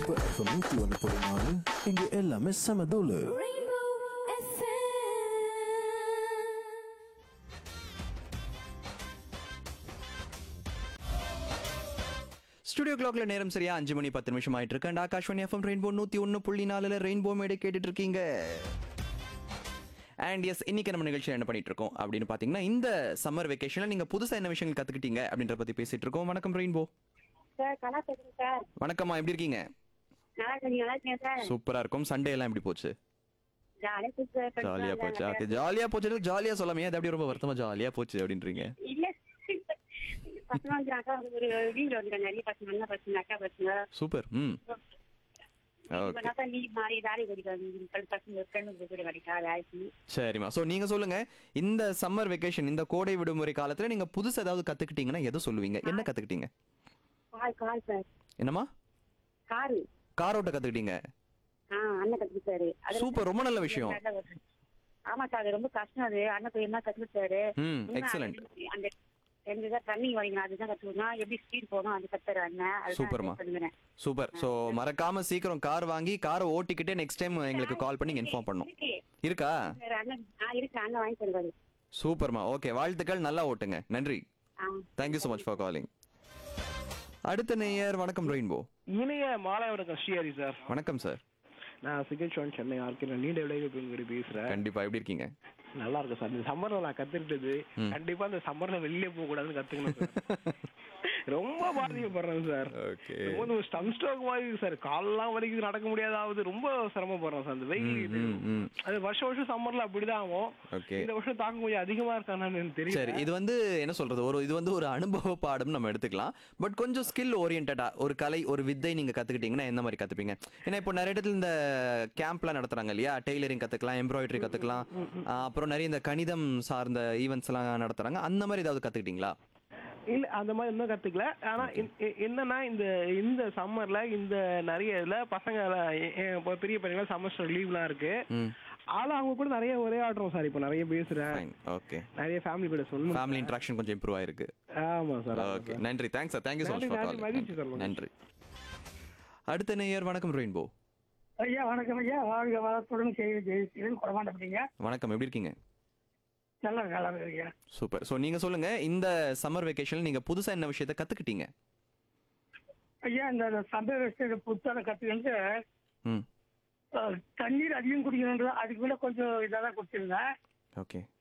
Super FM நூத்தி ஒன்று புள்ளி நாலு இங்க எல்லாமே செம தூளு Rainbow FM. ஸ்டுடியோ கிளாக்ல நேரம் சரியா அஞ்சு மணி பத்து நிமிஷம் ஆயிட்டு இருக்கு அண்ட் ஆகாஷ்வாணி எஃப்எம் ரெயின்போ நூத்தி ஒன்னு புள்ளி நாலுல ரெயின்போ மேடை கேட்டுட்டு இருக்கீங்க அண்ட் எஸ் இன்னைக்கு நம்ம நிகழ்ச்சியில் என்ன பண்ணிட்டு இருக்கோம் அப்படின்னு பாத்தீங்கன்னா இந்த சம்மர் வெக்கேஷன்ல நீங்க புதுசா என்ன விஷயங்கள் கத்துக்கிட்டீங்க அப்படின்ற பத்தி பேசிட்டு இருக்கோம் வணக்கம் ரெயின்போ சார் கலா பேசுறேன் சார் வணக்கம்மா எப்படி இருக்கீங்க நல்லா இருக்கீங்க நல்லா இருக்கீங்க சார் சூப்பரா இருக்கும் சண்டே எல்லாம் எப்படி போச்சு ஜாலியா போச்சு சார் friends ஜாலியா எல்லாம் போச்சு நல்லா ஓகே ஜாலியா போச்சு ஜாலியா சொல்லாமே அது அப்படியே ரொம்ப வருத்தமா ஜாலியா போச்சு அப்படின்றீங்க இல்ல பசங்க வந்து அக்கா ஒரு வீடு வந்து நிறைய பசங்க அண்ணா பசங்க அக்கா பசங்க சூப்பர் ம் ஓகே இப்ப லீவ் மாறி வேலை கிடைக்காது பசங்க ஃப்ரெண்டு கூட கிடைக்காது ஆயிடுச்சு சரிம்மா ஸோ நீங்க சொல்லுங்க இந்த சம்மர் வெக்கேஷன் இந்த கோடை விடுமுறை காலத்துல நீங்க புதுசு ஏதாவது கத்துக்கிட்டீங்கன்னா எதை சொல்லுவீங்க என்ன கத்துக்கிட்டீங்க கால் கால் சார் என்னம்மா காரு கார் ஓட்ட கத்துக்கிட்டீங்க ஆ அண்ணன் கத்துக்கிட்டாரு அது சூப்பர் ரொம்ப நல்ல விஷயம் நல்ல ஒரு- ஆமா சார் அது ரொம்ப கஷ்டம் அது அண்ணன் போய் என்ன கத்துக்கிட்டாரு ம், இன்னும் excellent. அது- அந்த ரெண்டு தான் ரன்னிங் வரீங்க அதுதான் கத்துக்கணும் எப்படி ஸ்பீட் போகணும் அது கத்துற அண்ணன் அதுதான் சூப்பர்மா. நான் பண்ணுறேன் சூப்பர் ஸோ மறக்காம சீக்கிரம் கார் வாங்கி காரை ஓட்டிக்கிட்டே நெக்ஸ்ட் டைம் எங்களுக்கு கால் பண்ணி இன்ஃபார்ம் பண்ணும் இருக்கு. இருக்கா வேற அண்ணன் ஆ இருக்கு அண்ணன் வாங்கி தருவாரு சூப்பர்மா ஓகே வாழ்த்துக்கள் நல்லா ஓட்டுங்க நன்றி ஆ thank you so much for calling அடுத்த நேயர் வணக்கம் ரெயின்போ இனிய மாலை வணக்கம் ஸ்ரீஹரி சார் வணக்கம் சார் நான் சிகிச்சோன் சென்னை ஆர்கே நீண்ட விளைவு பெண்குடி பேசுறேன் கண்டிப்பா எப்படி இருக்கீங்க நல்லா இருக்கும் சார் இந்த சம்மர்ல நான் கத்துக்கிட்டது கண்டிப்பா இந்த சம்மர்ல வெளியே போக கூடாதுன்னு கத்துக்கணும் சார் ரொம்ப பாதிக்கப்படுறேன் சார் ஓகே ரொம்ப ஸ்டம் ஸ்ட்ரோக் மாதிரி இருக்கு சார் கால்லாம் வலிக்குது நடக்க முடியாதாவது ரொம்ப சிரமப்படுறேன் சார் அந்த வெயில் இது. ம், ம். அது வருஷம் வருஷம் சம்மர்ல அப்படிதான் ஆகும் ஓகே இந்த வருஷம் தாக்கம் கொஞ்சம் அதிகமா இருக்கானு எனக்கு சரி தெரியல இது வந்து என்ன சொல்றது ஒரு இது வந்து ஒரு அனுபவ பாடம் நம்ம எடுத்துக்கலாம் பட் கொஞ்சம் ஸ்கில் ஓரியன்டா ஒரு கலை ஒரு வித்தை நீங்க கத்துக்கிட்டீங்கன்னா எந்த மாதிரி கத்துப்பீங்க ஏன்னா இப்போ நிறைய இடத்துல இந்த கேம்ப்லாம் நடத்துறாங்க இல்லையா டெய்லரிங் கத்துக்கலாம் எம்ப்ராய்டரி கத்துக்கலாம் ஆஹ் அப்புறம் நிறைய இந்த கணிதம் சார்ந்த ஈவெண்ட்ஸ் எல்லாம் நடத்துறாங்க அந்த மாதிரி ஏதாவது கத்துக்கிட்டீங்களா இல்ல அந்த மாதிரி இன்னும் கத்துக்கல ஆனா இன்- இ- என்னன்னா இந்த இந்த சம்மர்ல இந்த நிறைய இதுல பசங்க எல்லாம் எ- எ- இப்ப பெரிய பையங்க செமஸ்டர் லீவ்லாம் இருக்கு ம் ஆனா அவங்க கூட நிறைய உரையாடுறோம் சார் இப்போ நிறைய பேசுறேன் ஃபைன் ஓகே நிறைய ஃபேமிலி கூட சொல்லணும் ஃபேமிலி இன்ட்ராக்ஷன் கொஞ்சம் இம்ப்ரூவ் ஆயிருக்கு ஆமா சார் ஓகே நன்றி thanks sir thank you so much நன்றி, ஃபார் நன்றி, மகிழ்ச்சி காலிங் சார். நன்றி அடுத்த நேயர் வணக்கம் ரெயின்போ ஐயா வணக்கம் ஐயா வாழ்க வளத்துடன் செய்தி ஜெயிச்சிருன்னு குறமாட்டப்பட்டீங்க வணக்கம் எப்படி இருக்கீங்க நல்ல நல்லா இருக்கு ஐயா சூப்பர் ஸோ நீங்க சொல்லுங்க இந்த சம்மர் வெக்கேஷன்ல நீங்க புதுசா என்ன விஷயத்த கத்துக்கிட்டீங்க ஐயா இந்த சந்தை ரெஸ்ட் புத்தான கற்றுக்கிட்டு ம் தண்ணீர் அதிகம் குடிக்கணுன்ற அதுக்கு மேல கொஞ்சம் இதாக தான் குடிச்சிருந்தேன் ஓகே